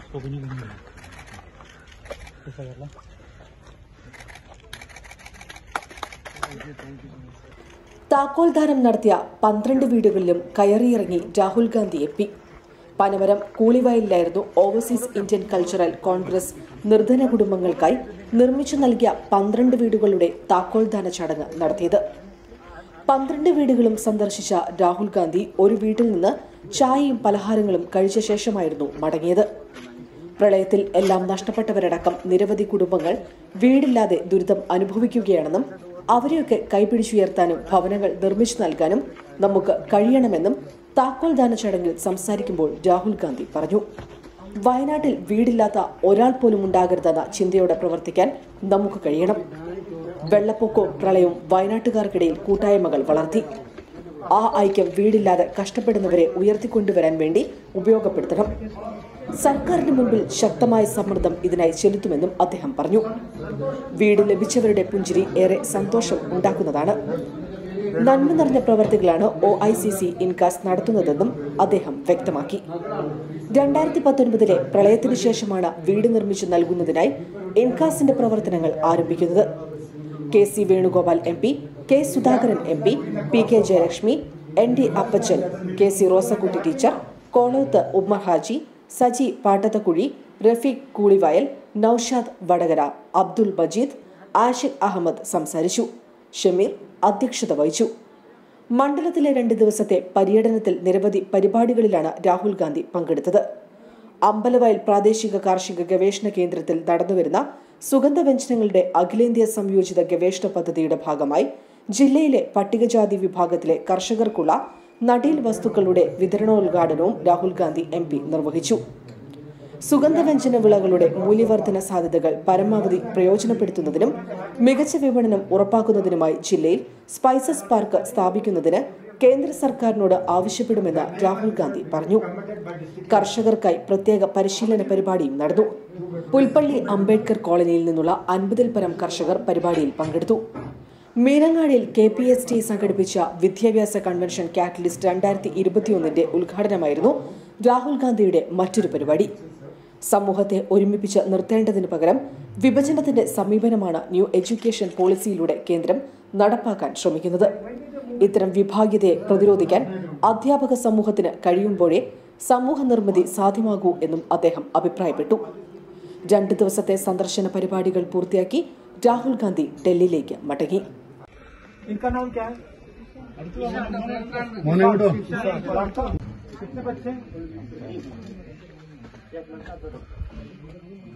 तो भी नहीं बनेगा कैसा कर ला താക്കോൽ ദാനം നടത്തിയ പന്ത്രണ്ട് വീടുകളിലും കയറിയിറങ്ങി രാഹുൽ ഗാന്ധി എം പി പനമരം കൂളിവയലിലായിരുന്നു ഓവർസീസ് ഇന്ത്യൻ കൾച്ചറൽ കോൺഗ്രസ് നിർധന കുടുംബങ്ങൾക്കായി നിർമ്മിച്ചു നൽകിയ പന്ത്രണ്ട് വീടുകളുടെ താക്കോൽ ദാന ചടങ്ങ് നടത്തിയത് പന്ത്രണ്ട് വീടുകളും സന്ദർശിച്ച രാഹുൽ ഗാന്ധി ഒരു വീട്ടിൽ നിന്ന് ചായയും പലഹാരങ്ങളും കഴിച്ച ശേഷമായിരുന്നു മടങ്ങിയത് പ്രളയത്തിൽ എല്ലാം നഷ്ടപ്പെട്ടവരടക്കം നിരവധി കുടുംബങ്ങൾ വീടില്ലാതെ ദുരിതം അനുഭവിക്കുകയാണെന്നും അവരെയൊക്കെ കൈപിടിച്ചുയർത്താനും ഭവനങ്ങൾ നിർമ്മിച്ചു നൽകാനും നമുക്ക് കഴിയണമെന്നും താക്കോൽ ദാന ചടങ്ങിൽ സംസാരിക്കുമ്പോൾ രാഹുൽ ഗാന്ധി പറഞ്ഞു വയനാട്ടിൽ വീടില്ലാത്ത ഒരാൾ പോലും ഉണ്ടാകരുതെന്ന ചിന്തയോടെ പ്രവർത്തിക്കാൻ നമുക്ക് കഴിയണം വെള്ളപ്പൊക്കവും പ്രളയവും വയനാട്ടുകാർക്കിടയിൽ കൂട്ടായ്മകൾ വളർത്തി ആ ഐക്യം വീടില്ലാതെ കഷ്ടപ്പെടുന്നവരെ ഉയർത്തിക്കൊണ്ടുവരാൻ വേണ്ടി ഉപയോഗപ്പെടുത്തണം സർക്കാരിന് മുൻപിൽ ശക്തമായ സമ്മർദ്ദം ഇതിനായി ചെലുത്തുമെന്നും അദ്ദേഹം പറഞ്ഞു വീട് ലഭിച്ചവരുടെ പുഞ്ചിരി ഏറെ സന്തോഷം ഉണ്ടാക്കുന്നതാണ് നന്മ നിറഞ്ഞ പ്രവർത്തികളാണ് O I C C Incas നടത്തുന്നതെന്നും അദ്ദേഹം വ്യക്തമാക്കി രണ്ടായിരത്തി പത്തൊൻപതിലെ പ്രളയത്തിന് ശേഷമാണ് വീട് നിർമ്മിച്ചു നൽകുന്നതിനായി ഇൻകാസിന്റെ പ്രവർത്തനങ്ങൾ ആരംഭിക്കുന്നത് K C Venugopal M P K Sudhakaran M P P K Jayalakshmi N D Appachan K C Rosakutty teacher Koloth Ummer Haji Saji Pattathakuzhi Rafeeq Koolivayal Noushad Vadakara Abdul Majeed Ashiq Ahmed സംസാരിച്ചു ഷമീർ അധ്യക്ഷത വഹിച്ചു മണ്ഡലത്തിലെ രണ്ട് ദിവസത്തെ പര്യടനത്തിൽ നിരവധി പരിപാടികളിലാണ് രാഹുൽ ഗാന്ധി പങ്കെടുത്തത് അമ്പലവയൽ പ്രാദേശിക കാർഷിക ഗവേഷണ കേന്ദ്രത്തിൽ നടന്നുവരുന്ന സുഗന്ധവ്യഞ്ജനങ്ങളുടെ അഖിലേന്ത്യാ സംയോജിത ഗവേഷണ പദ്ധതിയുടെ ഭാഗമായി ജില്ലയിലെ പട്ടികജാതി വിഭാഗത്തിലെ കർഷകർക്കുള്ള നടീൽ വസ്തുക്കളുടെ വിതരണോദ്ഘാടനവും രാഹുൽ ഗാന്ധി എം നിർവഹിച്ചു സുഗന്ധവ്യഞ്ജന വിളകളുടെ മൂല്യവർദ്ധന സാധ്യതകൾ പരമാവധി പ്രയോജനപ്പെടുത്തുന്നതിനും മികച്ച വിപണനം ഉറപ്പാക്കുന്നതിനുമായി ജില്ലയിൽ സ്പൈസസ് പാർക്ക് സ്ഥാപിക്കുന്നതിന് കേന്ദ്ര സർക്കാരിനോട് ആവശ്യപ്പെടുമെന്ന് രാഹുൽ ഗാന്ധി പറഞ്ഞു കർഷകർക്കായി പ്രത്യേക പരിശീലന പരിപാടിയും നടന്നു പുൽപ്പള്ളി അംബേദ്കർ കോളനിയിൽ നിന്നുള്ള അൻപതിൽ പരം കർഷകർ പരിപാടിയിൽ പങ്കെടുത്തു മീനങ്ങാടിയിൽ കെ പി എസ് ടി സംഘടിപ്പിച്ച വിദ്യാഭ്യാസ കൺവെൻഷൻ കാറ്റലിസ്റ്റ് രണ്ടായിരത്തി ഇരുപത്തിയൊന്നിന്റെ ഉദ്ഘാടനമായിരുന്നു രാഹുൽ ഗാന്ധിയുടെ മറ്റൊരു പരിപാടി സമൂഹത്തെ ഒരുമിപ്പിച്ച് നിർത്തേണ്ടതിനു പകരം വിഭജനത്തിന്റെ സമീപനമാണ് ന്യൂ എഡ്യൂക്കേഷൻ പോളിസിയിലൂടെ കേന്ദ്രം നടപ്പാക്കാൻ ശ്രമിക്കുന്നത് ഇത്തരം വിഭാഗ്യതയെ പ്രതിരോധിക്കാൻ അധ്യാപക സമൂഹത്തിന് കഴിയുമ്പോഴേ സമൂഹ നിർമ്മിതി സാധ്യമാകൂ എന്നും അദ്ദേഹം അഭിപ്രായപ്പെട്ടു രണ്ട് ദിവസത്തെ സന്ദർശന പരിപാടികൾ പൂർത്തിയാക്കി രാഹുൽ ഗാന്ധി ഡൽഹിയിലേക്ക് മടങ്ങി इनका नाम क्या है മോനെ വിടോ कितने बच्चे